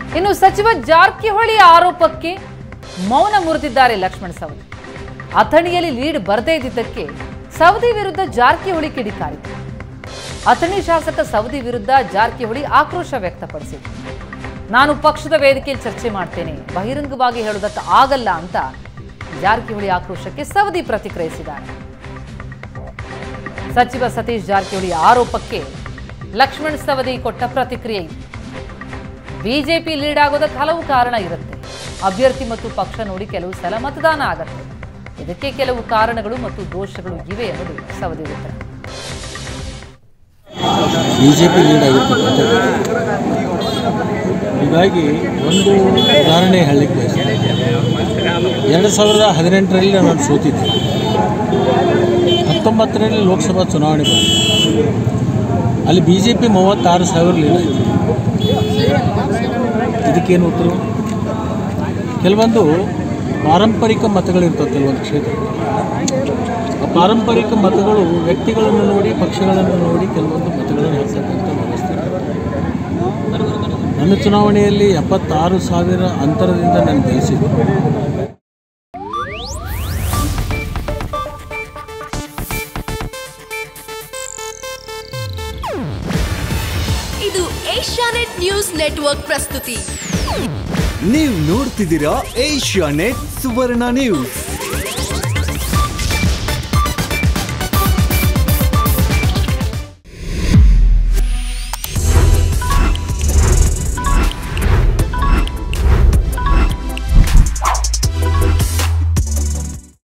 ಇನ್ನು ಸಚಿವ ಜಾರಕಿಹೊಳಿ ಆರೋಪಕ್ಕೆ ಮೌನ ಮುರಿದಿದ್ದಾರೆ ಲಕ್ಷ್ಮಣ ಸವದಿ ಅಥಣಿಯಲ್ಲಿ ಲೀಡ್ ಬರದೇ ಇದ್ದಿದ್ದಕ್ಕೆ ಸವದಿ ವಿರುದ್ಧ ಜಾರಕಿಹೊಳಿ ಕಿಡಿಕಾರಿತು ಅಥಣಿ ಶಾಸಕ ಸವದಿ ವಿರುದ್ಧ ಜಾರಕಿಹೊಳಿ ಆಕ್ರೋಶ ವ್ಯಕ್ತಪಡಿಸಿದರು ನಾನು ಪಕ್ಷದ ವೇದಿಕೆಯಲ್ಲಿ ಚರ್ಚೆ ಮಾಡ್ತೇನೆ ಬಹಿರಂಗವಾಗಿ ಹೇಳೋದಕ್ಕೆ ಆಗಲ್ಲ ಅಂತ ಜಾರಕಿಹೊಳಿ ಆಕ್ರೋಶಕ್ಕೆ ಸವದಿ ಪ್ರತಿಕ್ರಿಯಿಸಿದ್ದಾರೆ ಸಚಿವ ಸತೀಶ್ ಜಾರಕಿಹೊಳಿ ಆರೋಪಕ್ಕೆ ಲಕ್ಷ್ಮಣ್ ಸವದಿ ಕೊಟ್ಟ ಪ್ರತಿಕ್ರಿಯೆ ಇದು ಬಿಜೆಪಿ ಲೀಡ್ ಆಗೋದಕ್ಕೆ ಹಲವು ಕಾರಣ ಇರುತ್ತೆ ಅಭ್ಯರ್ಥಿ ಮತ್ತು ಪಕ್ಷ ನೋಡಿ ಕೆಲವು ಸಲ ಮತದಾನ ಆಗತ್ತೆ ಇದಕ್ಕೆ ಕೆಲವು ಕಾರಣಗಳು ಮತ್ತು ದೋಷಗಳು ಇವೆ ಅನ್ನೋದು ಸವದಿ ಉತ್ತರ ಬಿ ಜೆ ಪಿ ಲೀಡ್ ಆಗಿರ್ತಕ್ಕಂಥದ್ದು ಹೀಗಾಗಿ ಒಂದು ಉದಾಹರಣೆ ಹೇಳಲಿಕ್ಕೆ ಬಯಸ್ತೇನೆ ಎರಡು ಸಾವಿರದ ಹದಿನೆಂಟರಲ್ಲಿ ನಾನು ಸೋತಿದ್ದೆ ಹತ್ತೊಂಬತ್ತರಲ್ಲಿ ಲೋಕಸಭಾ ಚುನಾವಣೆ ಬಂತು ಅಲ್ಲಿ ಬಿ ಜೆ ಪಿ ಮೂವತ್ತಾರು ಸಾವಿರ ಲೀಡ್ ಆಯಿತು ಇದಕ್ಕೇನು ಉತ್ತರ ಕೆಲವೊಂದು ಪಾರಂಪರಿಕ ಮತಗಳಿರ್ತವೆ ಕೆಲವೊಂದು ಕ್ಷೇತ್ರ ಆ ಪಾರಂಪರಿಕ ಮತಗಳು ವ್ಯಕ್ತಿಗಳನ್ನು ನೋಡಿ ಪಕ್ಷಗಳನ್ನು ನೋಡಿ ಕೆಲವೊಂದು ಮತಗಳನ್ನು ಹಾಕ್ತಕ್ಕಂಥ ವ್ಯವಸ್ಥೆ ನನ್ನ ಚುನಾವಣೆಯಲ್ಲಿ ಎಪ್ಪತ್ತಾರು ಸಾವಿರ ಅಂತರದಿಂದ ನಾನು ಗೆಲ್ಲಿಸಿದ್ದು ಇದು ಏಷ್ಯಾನೆಟ್ ನ್ಯೂಸ್ ನೆಟ್ವರ್ಕ್ ಪ್ರಸ್ತುತಿ ನೀವು ನೋಡ್ತಿದ್ದೀರಾ ಏಷ್ಯಾ ನೆಟ್ ಸುವರ್ಣ ನ್ಯೂಸ್